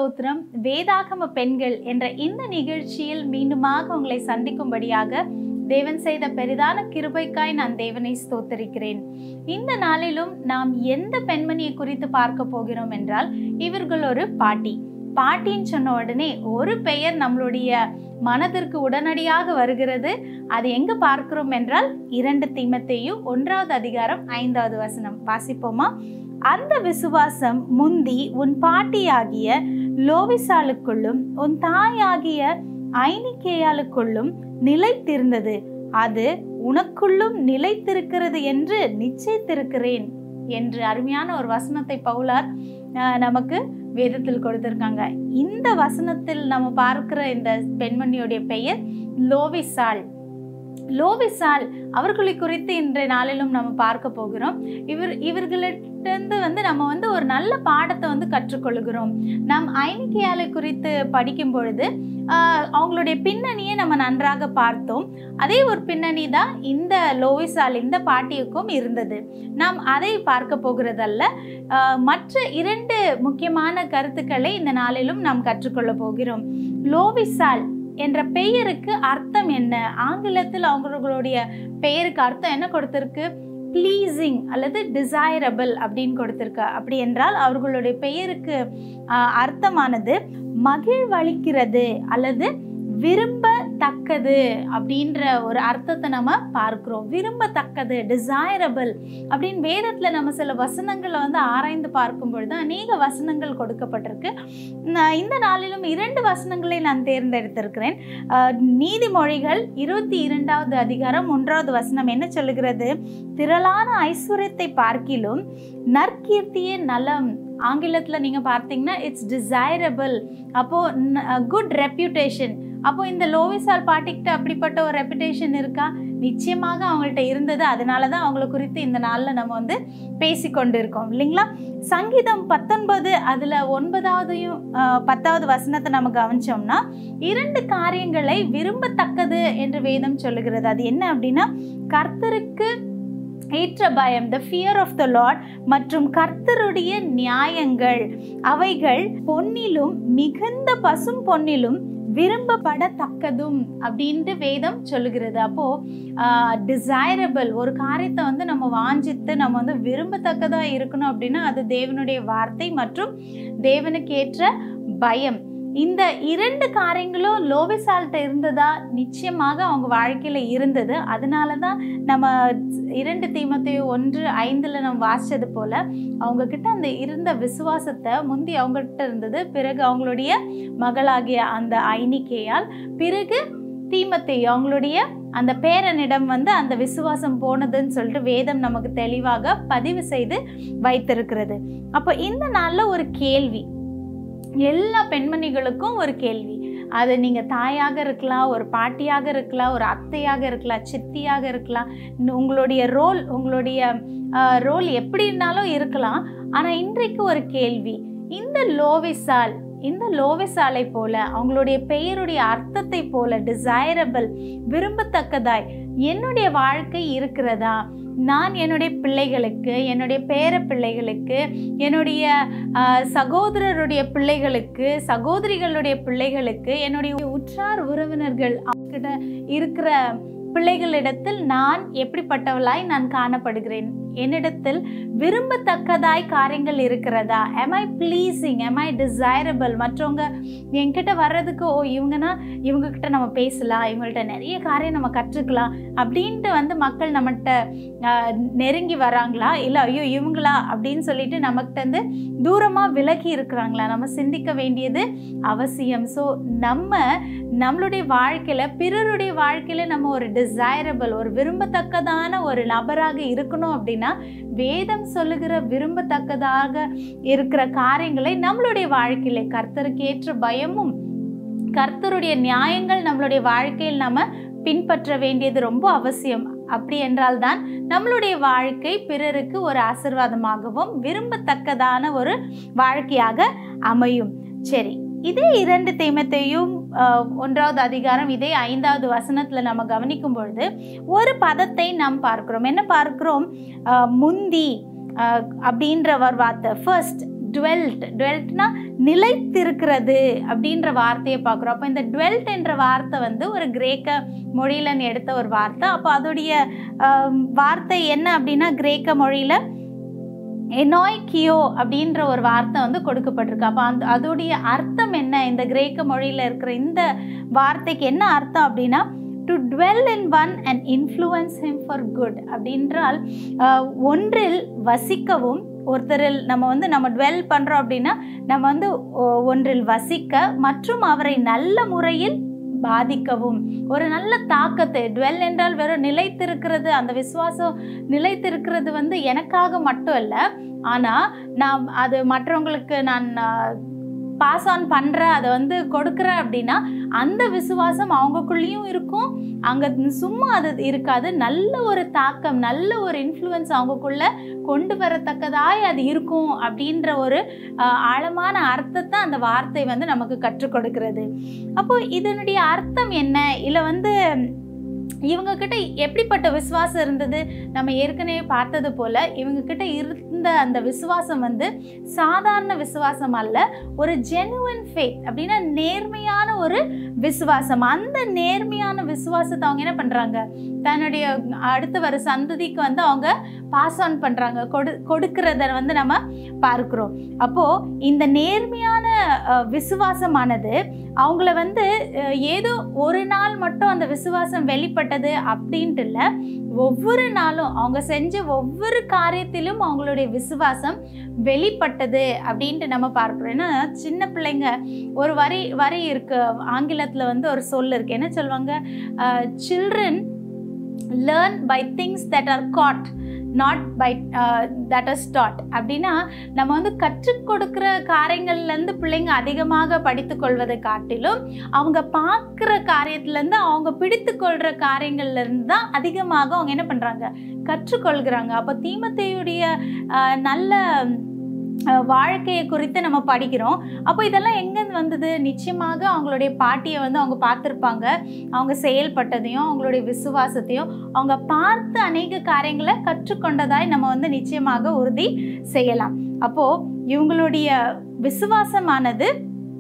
ஸ்தோத்திரம் வேதாகம பெண்கள் என்ற இந்த நிகழ்ச்சியில் மீண்டுமாக உங்களை சந்திக்கும்படியாக தேவன் செய்த பெரிதான கிருபைக்காய் நான் தேவனை ஸ்தோத்தரிக்கிறேன் இந்த நாளிலும் நாம் எந்த பெண்மணியை குறித்து பார்க்க போகிறோம் என்றால் இவர்கள் ஒரு பாட்டி பாட்டின்னு சொன்ன உடனே ஒரு பெயர் நம்மளுடைய மனதிற்கு உடனடியாக வருகிறது அது எங்க பார்க்கிறோம் என்றால் இரண்டு தீமத்தையும் ஒன்றாவது அதிகாரம் ஐந்தாவது வசனம் வாசிப்போமா அந்த விசுவாசம் முந்தி உன் பாட்டியாகிய லோவிசாலுக்குள்ளும் உன் தாயாகிய ஐனிக்கேயாளுக்குள்ளும் நிலைத்திருந்தது அது உனக்குள்ளும் நிலைத்திருக்கிறது என்று நிச்சயித்திருக்கிறேன் என்று அருமையான ஒரு வசனத்தை பவுலார் ஆஹ், நமக்கு வேதத்தில் கொடுத்திருக்காங்க இந்த வசனத்தில் நம்ம பார்க்கிற இந்த பெண்மணியுடைய பெயர் லோவிசாள் லோவிசால் அவர்களை குறித்து இன்றைய நாளிலும் நம்ம பார்க்க போகிறோம் இவர் இவர்களிட்டிருந்து வந்து நம்ம வந்து ஒரு நல்ல பாடத்தை வந்து கற்றுக்கொள்கிறோம் நம் ஐனிக்கையாலை குறித்து படிக்கும் பொழுது ஆஹ், அவங்களுடைய பின்னணியை நம்ம நன்றாக பார்த்தோம் அதே ஒரு பின்னணி தான் இந்த லோவிசால் இந்த பாட்டியுக்கும் இருந்தது நாம் அதை பார்க்க போகிறதல்ல ஆஹ், மற்ற இரண்டு முக்கியமான கருத்துக்களை இந்த நாளிலும் நாம் கற்றுக்கொள்ள போகிறோம் லோவிசால் என்ற பெயருக்கு அர்த்தம் என்ன ஆங்கிலத்தில் அவங்களுடைய பெயருக்கு அர்த்தம் என்ன கொடுத்திருக்கு ப்ளீசிங் அல்லது டிசைரபிள் அப்படின்னு கொடுத்திருக்கு அப்படி என்றால் அவர்களுடைய பெயருக்கு ஆஹ், அர்த்தமானது மகிழ்வளிக்கிறது அல்லது விரும்பத்தக்கது அப்படின்ற ஒரு அர்த்தத்தை நம்ம பார்க்கிறோம் விரும்பத்தக்கது டிசைரபிள் அப்படின்னு வேதத்தில் நம்ம சில வசனங்களை வந்து ஆராய்ந்து பார்க்கும் பொழுது அநேக வசனங்கள் கொடுக்கப்பட்டிருக்கு நான் இந்த நாளிலும் இரண்டு வசனங்களை நான் தேர்ந்தெடுத்திருக்கிறேன் ஆஹ், நீதிமொழிகள் இருபத்தி இரண்டாவது அதிகாரம் ஒன்றாவது வசனம் என்ன சொல்லுகிறது திரளான ஐஸ்வர்யத்தை பார்க்கிலும் நற்கீர்த்தியே நலம் ஆங்கிலத்தில் நீங்கள் பார்த்தீங்கன்னா இட்ஸ் டிசைரபிள் அப்போது குட் ரெப்யூட்டேஷன் அப்போ இந்த லோவிசால் பாட்டிக்கிட்ட அப்படிப்பட்ட ஒரு ரெப்புடேஷன் இருக்கா நிச்சயமாக அவங்கள்ட்ட இருந்தது அதனால தான் அவங்கள குறித்து இந்த நாளில் நம்ம வந்து பேசி கொண்டு இருக்கோம் இல்லைங்களா சங்கீதம் பத்தொன்பது அதில் ஒன்பதாவதையும் ஆஹ், பத்தாவது வசனத்தை நம்ம கவனிச்சோம்னா இரண்டு காரியங்களை விரும்பத்தக்கது என்று வேதம் சொல்லுகிறது அது என்ன அப்படின்னா கர்த்தருக்கு ஏற்ற பயம் the fear of the Lord மற்றும் கர்த்தருடைய நியாயங்கள் அவைகள் பொன்னிலும் மிகுந்த பசும் பொன்னிலும் விரும்பப்படத்தக்கதும் அப்படின்ட்டு வேதம் சொல்லுகிறது அப்போ டிசைரபிள் ஒரு காரியத்தை வந்து நம்ம வாஞ்சித்து நம்ம வந்து விரும்பத்தக்கதா இருக்கணும் அப்படின்னா அது தேவனுடைய வார்த்தை மற்றும் தேவனுக்கு ஏற்ற பயம் இந்த இரண்டு காரியங்களும் லோவிசால்ட்ட இருந்ததா நிச்சயமாக அவங்க வாழ்க்கையில இருந்தது அதனால தான் நம்ம இரண்டு தீமத்தையும் ஒன்று ஐந்துல நம்ம வாசிச்சது போல அவங்க கிட்ட அந்த இருந்த விசுவாசத்தை முந்தி அவங்ககிட்ட இருந்தது பிறகு அவங்களுடைய மகளாகிய அந்த ஐனிக்கையால் பிறகு தீமத்தை அவங்களுடைய அந்த பேரனிடம் வந்து அந்த விசுவாசம் போனதுன்னு சொல்லிட்டு வேதம் நமக்கு தெளிவாக பதிவு செய்து வைத்திருக்கிறது அப்போ இந்த நாளில் ஒரு கேள்வி எல்லா பெண்மணிகளுக்கும் ஒரு கேள்வி அது நீங்கள் தாயாக இருக்கலாம் ஒரு பாட்டியாக இருக்கலாம் ஒரு அத்தையாக இருக்கலாம் சித்தியாக இருக்கலாம் இன்னும் உங்களுடைய ரோல் உங்களுடைய ரோல் எப்படி இருந்தாலும் இருக்கலாம் ஆனால் இன்றைக்கு ஒரு கேள்வி இந்த லோவிசால் இந்த லோவிசாலை போல அவங்களுடைய பெயருடைய அர்த்தத்தை போல டிசைரபிள் விரும்பத்தக்கதாய் என்னுடைய வாழ்க்கை இருக்கிறதா நான் என்னுடைய பிள்ளைகளுக்கு என்னுடைய பேர பிள்ளைகளுக்கு என்னுடைய ஆஹ், சகோதரருடைய பிள்ளைகளுக்கு சகோதரிகளுடைய பிள்ளைகளுக்கு என்னுடைய உற்றார் உறவினர்கள் அவங்கிட்ட இருக்கிற பிள்ளைகளிடத்தில் நான் எப்படிப்பட்டவளாய் நான் காணப்படுகிறேன் என்னிடத்தில் விரும்பத்தக்கதாய் காரியங்கள் இருக்கிறதா am I pleasing am I desirable மற்றவங்க என்கிட்ட வர்றதுக்கு ஓ இவங்கன்னா இவங்க கிட்ட நம்ம பேசலாம் இவங்கள்ட்ட நிறைய காரியம் நம்ம கற்றுக்கலாம் அப்படின்ட்டு வந்து மக்கள் நம்மகிட்ட ஆஹ், நெருங்கி வராங்களா இல்லை ஐயோ இவங்களா அப்படின்னு சொல்லிட்டு நமக்கிட்ட இருந்து தூரமாக விலகி இருக்கிறாங்களா நம்ம சிந்திக்க வேண்டியது அவசியம் ஸோ நம்ம நம்மளுடைய வாழ்க்கையில் பிறருடைய வாழ்க்கையில் நம்ம ஒரு டிசைரபிள் ஒரு விரும்பத்தக்கதான ஒரு நபராக இருக்கணும் அப்படின்னா வேதம் சொல்லுகிற விரும்பத்தக்கதாக இருக்கிற காரியங்களை நம்மளுடைய வாழ்க்கையில கர்த்தருக்கு ஏற்ற பயமும் கர்த்தருடைய நியாயங்கள் நம்மளுடைய வாழ்க்கையில் நம்ம பின்பற்ற வேண்டியது ரொம்ப அவசியம் அப்படி என்றால்தான் நம்மளுடைய வாழ்க்கை பிறருக்கு ஒரு ஆசிர்வாதமாகவும் விரும்பத்தக்கதான ஒரு வாழ்க்கையாக அமையும் சரி இதே இரண்டு தீமத்தையும் ஆஹ், ஒன்றாவது அதிகாரம் இதே ஐந்தாவது வசனத்துல நம்ம கவனிக்கும் பொழுது ஒரு பதத்தை நாம் பார்க்கிறோம் என்ன பார்க்கிறோம் ஆஹ், முந்தி ஆஹ், அப்படின்ற ஒரு வார்த்தை ஃபர்ஸ்ட் டுவெல்ட் டுவெல்ட்னா நிலைத்திருக்கிறது அப்படின்ற வார்த்தையை பார்க்குறோம் அப்போ இந்த டுவெல்ட் என்ற வார்த்தை வந்து ஒரு கிரேக்க மொழியில எடுத்த ஒரு வார்த்தை அப்போ அதோடைய ஆம், வார்த்தை என்ன அப்படின்னா கிரேக்க மொழியில் எனோய்கியோ அப்படின்ற ஒரு வார்த்தை வந்து கொடுக்கப்பட்டிருக்கு அப்போ அந்த அதோடைய அர்த்தம் என்ன இந்த கிரேக்க மொழியில் இருக்கிற இந்த வார்த்தைக்கு என்ன அர்த்தம் அப்படின்னா to dwell in one and influence him for good அப்படின்றால் ஆஹ், ஒன்றில் வசிக்கவும் ஒருத்தரில் நம்ம வந்து நம்ம டுவெல் பண்ணுறோம் அப்படின்னா நம்ம வந்து ஒ- ஒன்றில் வசிக்க மற்றும் அவரை நல்ல முறையில் பாதிக்கவும் ஒரு நல்ல தாக்கத்தை டுவெல் என்றால் வெறும் நிலைத்திருக்கிறது அந்த விசுவாசம் நிலைத்திருக்கிறது வந்து எனக்காக மட்டும் அல்ல ஆனால் நான் அது மற்றவங்களுக்கு நான் பாஸ் ஆன் பண்ணுறேன் அதை வந்து கொடுக்குறேன் அப்படின்னா அந்த விசுவாசம் அவங்கக்குள்ளேயும் இருக்கும் அங்கே சும்மா அது இருக்காது நல்ல ஒரு தாக்கம் நல்ல ஒரு இன்ஃப்ளூயன்ஸ் அவங்கக்குள்ள கொண்டு வரத்தக்கதாய் அது இருக்கும் அப்படின்ற ஒரு ஆஹ், ஆழமான அர்த்தத்தை அந்த வார்த்தை வந்து நமக்கு கற்றுக் கொடுக்கிறது அப்போ இதனுடைய அர்த்தம் என்ன இல்லை வந்து இவங்க கிட்ட எப்படிப்பட்ட விசுவாசம் இருந்தது நம்ம ஏற்கனவே பார்த்தது போல இவங்க கிட்ட இருந்த அந்த விசுவாசம் வந்து சாதாரண விசுவாசம் அல்ல ஒரு ஜெனுவன் ஃபேத் அப்படின்னா நேர்மையான ஒரு விசுவாசம் அந்த நேர்மையான விசுவாசத்தை அவங்க என்ன பண்றாங்க தன்னுடைய அடுத்து வர சந்ததிக்கு வந்து அவங்க பாஸ் ஆன் பண்றாங்க கொடு கொடுக்கறத வந்து நம்ம பார்க்கிறோம் அப்போ இந்த நேர்மையான அஹ், விசுவாசமானது அவங்கள வந்து அஹ், ஏதோ ஒரு நாள் மட்டும் அந்த விசுவாசம் வெளிப்பட்டது அப்படின்ட்டு இல்லை ஒவ்வொரு நாளும் அவங்க செஞ்ச ஒவ்வொரு காரியத்திலும் அவங்களுடைய விசுவாசம் வெளிப்பட்டது அப்படின்ட்டு நம்ம பார்க்கிறோம் ஏன்னா சின்ன பிள்ளைங்க ஒரு வரி வரி இருக்கு ஆங்கிலத்தில் வந்து ஒரு சொல் இருக்கு என்ன சொல்லுவாங்க children learn by things that are caught not by that are taught அப்படின்னா நம்ம வந்து கற்றுக் கொடுக்குற காரியங்கள்லேருந்து பிள்ளைங்க அதிகமாக படித்து கொள்வதை காட்டிலும் அவங்க பார்க்குற காரியத்துலேருந்து அவங்க பிடித்து கொள்கிற காரியங்கள்லேருந்து தான் அதிகமாக அவங்க என்ன பண்ணுறாங்க கற்றுக்கொள்கிறாங்க அப்போ தீமத்தையுடைய ஆஹ், நல்ல அஹ், வாழ்க்கையை குறித்து நம்ம படிக்கிறோம் அப்போ இதெல்லாம் எங்கேருந்து வந்தது நிச்சயமாக அவங்களுடைய பாட்டியை வந்து அவங்க பார்த்துருப்பாங்க அவங்க செயல்பட்டதையும் அவங்களுடைய விசுவாசத்தையும் அவங்க பார்த்து அநேக காரியங்களை கற்றுக்கொண்டதாய் நம்ம வந்து நிச்சயமாக உறுதி செய்யலாம் அப்போது இவங்களுடைய விசுவாசமானது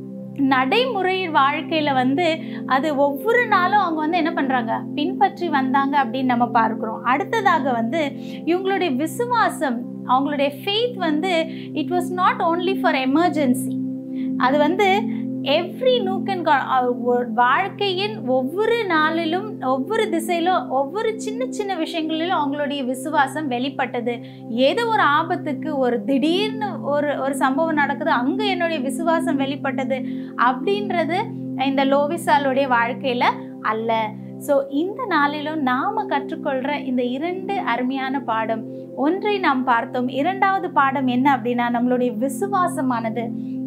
நடைமுறை வாழ்க்கையில் வந்து அது ஒவ்வொரு நாளும் அவங்க வந்து என்ன பண்ணுறாங்க பின்பற்றி வந்தாங்க அப்படின்னு நம்ம பார்க்குறோம் அடுத்ததாக வந்து இவங்களுடைய விசுவாசம் அவங்களுடைய ஃபெய்த் வந்து it was not only for emergency அது வந்து எவ்ரி நூக்கன் வாழ்க்கையின் ஒவ்வொரு நாளிலும் ஒவ்வொரு திசையிலும் ஒவ்வொரு சின்ன சின்ன விஷயங்களிலும் அவங்களுடைய விசுவாசம் வெளிப்பட்டது ஏதோ ஒரு ஆபத்துக்கு ஒரு திடீர்னு ஒரு ஒரு சம்பவம் நடக்குது அங்கே என்னுடைய விசுவாசம் வெளிப்பட்டது அப்படின்றது இந்த லோவிசாலுடைய வாழ்க்கையில் அல்ல ஸோ இந்த நாளிலும் நாம் கற்றுக்கொள்கிற இந்த இரண்டு அருமையான பாடம் ஒன்றை நாம் பார்த்தோம் இரண்டாவது பாடம் என்ன அப்படின்னா நம்மளுடைய விசுவாசமானது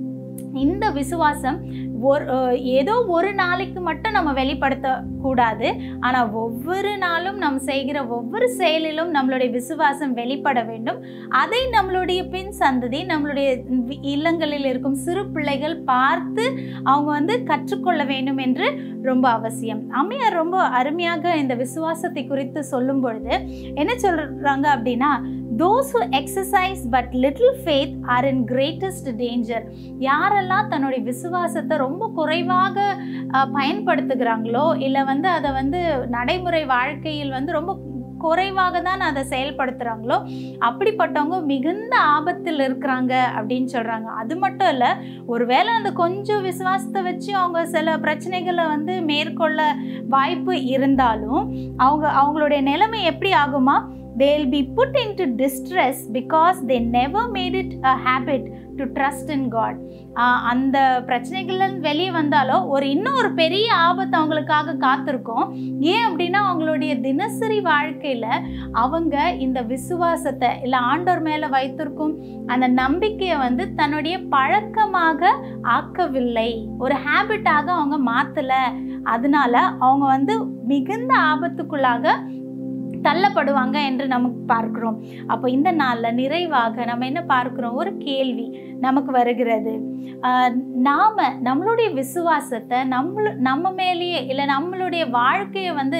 இந்த விசுவாசம் ஒரு அஹ், ஏதோ ஒரு நாளைக்கு மட்டும் நம்ம வெளிப்படுத்த கூடாது ஆனால் ஒவ்வொரு நாளும் நாம் செய்கிற ஒவ்வொரு செயலிலும் நம்மளுடைய விசுவாசம் வெளிப்பட வேண்டும் அதை நம்மளுடைய பின் சந்ததி நம்மளுடைய வி- இல்லங்களில் இருக்கும் சிறு பிள்ளைகள் பார்த்து அவங்க வந்து கற்றுக்கொள்ள வேண்டும் என்று ரொம்ப அவசியம் அம்மையார் ரொம்ப அருமையாக இந்த விசுவாசத்தை குறித்து சொல்லும் பொழுது என்ன சொல்றாங்க அப்படின்னா those who exercise but little faith are in greatest danger யாரெல்லாம் தன்னுடைய விசுவாசத்தை ரொம்ப குறைவாக அஹ், பயன்படுத்துகிறாங்களோ இல்லை வந்து அதை வந்து நடைமுறை வாழ்க்கையில் வந்து ரொம்ப குறைவாக தான் அதை செயல்படுத்துகிறாங்களோ அப்படிப்பட்டவங்க மிகுந்த ஆபத்தில் இருக்கிறாங்க அப்படின்னு சொல்கிறாங்க அது மட்டும் இல்லை ஒருவேளை அந்த கொஞ்சம் விசுவாசத்தை வச்சு அவங்க சில பிரச்சனைகளை வந்து மேற்கொள்ள வாய்ப்பு இருந்தாலும் அவங்க அவங்களுடைய நிலைமை எப்படி ஆகுமா they'll be put into distress because they never made it a habit to trust in God ஆஹ் அந்த பிரச்சனைகள்ல இருந்து வெளியே வந்தாலும் ஒரு இன்னும் ஒரு பெரிய ஆபத்து அவங்களுக்காக காத்திருக்கும் ஏன் அப்படின்னா அவங்களுடைய தினசரி வாழ்க்கையில அவங்க இந்த விசுவாசத்தை இல்லை ஆண்டோர் மேல வைத்திருக்கும் அந்த நம்பிக்கையை வந்து தன்னுடைய பழக்கமாக ஆக்கவில்லை ஒரு ஹேபிட்டாக அவங்க மாத்தல அதனால அவங்க வந்து மிகுந்த ஆபத்துக்குள்ளாக தள்ளப்படுவாங்க என்று நமக்கு பார்க்கிறோம் அப்போ இந்த நாளில் நிறைவாக நம்ம என்ன பார்க்கிறோம் ஒரு கேள்வி நமக்கு வருகிறது ஆஹ் நாம நம்மளுடைய விசுவாசத்தை நம்மள நம்ம மேலேயே இல்லை நம்மளுடைய வாழ்க்கையை வந்து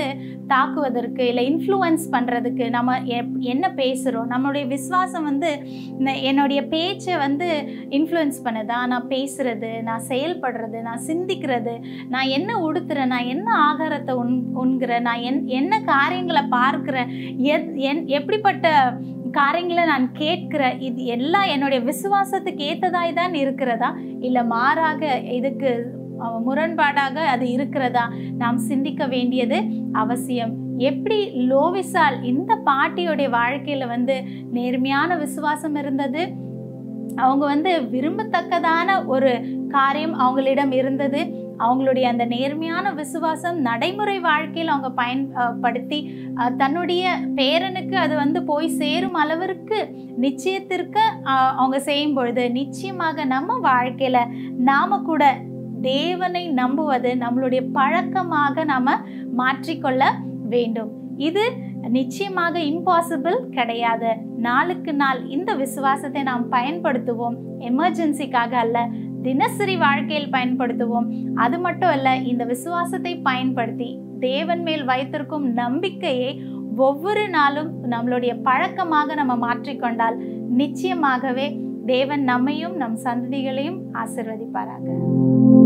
தாக்குவதற்கு இல்லை இன்ஃப்ளூயன்ஸ் பண்ணுறதுக்கு நம்ம எப்- என்ன பேசுகிறோம் நம்மளுடைய விசுவாசம் வந்து ந- என்னுடைய பேச்சை வந்து இன்ஃப்ளூயன்ஸ் பண்ணுதா நான் பேசுறது நான் செயல்படுறது நான் சிந்திக்கிறது நான் என்ன உடுத்துறேன் நான் என்ன ஆகாரத்தை உண் உண்கிறேன் நான் என் என்ன காரியங்களை பார்க்குறேன் எத் என் எப்படிப்பட்ட காரியங்களை நான் கேட்கிறேன் இது எல்லாம் என்னுடைய விசுவாசத்துக்கு ஏற்றதாய் தான் இருக்கிறதா இல்லை மாறாக இதுக்கு அஹ், முரண்பாடாக அது இருக்கிறதா நாம் சிந்திக்க வேண்டியது அவசியம் எப்படி லோவிசால் இந்த பாட்டியோடைய வாழ்க்கையில வந்து நேர்மையான விசுவாசம் இருந்தது அவங்க வந்து விரும்பத்தக்கதான ஒரு காரியம் அவங்களிடம் இருந்தது அவங்களுடைய அந்த நேர்மையான விசுவாசம் நடைமுறை வாழ்க்கையில் அவங்க பயன்படுத்தி அஹ், தன்னுடைய பேரனுக்கு அது வந்து போய் சேரும் அளவிற்கு நிச்சயத்திற்கு அஹ், அவங்க செய்யும் பொழுது நிச்சயமாக நம்ம வாழ்க்கையில நாம கூட தேவனை நம்புவது நம்மளுடைய பழக்கமாக நாம மாற்றிக்கொள்ள வேண்டும் இது நிச்சயமாக இம்பாசிபிள் கிடையாது நாளுக்கு நாள் இந்த விசுவாசத்தை நாம் பயன்படுத்துவோம் எமர்ஜென்சிக்காக அல்ல தினசரி வாழ்க்கையில் பயன்படுத்துவோம் அது மட்டும் அல்ல இந்த விசுவாசத்தை பயன்படுத்தி தேவன் மேல் வைத்திருக்கும் நம்பிக்கையை ஒவ்வொரு நாளும் நம்மளுடைய பழக்கமாக நம்ம மாற்றிக்கொண்டால் நிச்சயமாகவே தேவன் நம்மையும் நம் சந்ததிகளையும் ஆசிர்வதிப்பாராக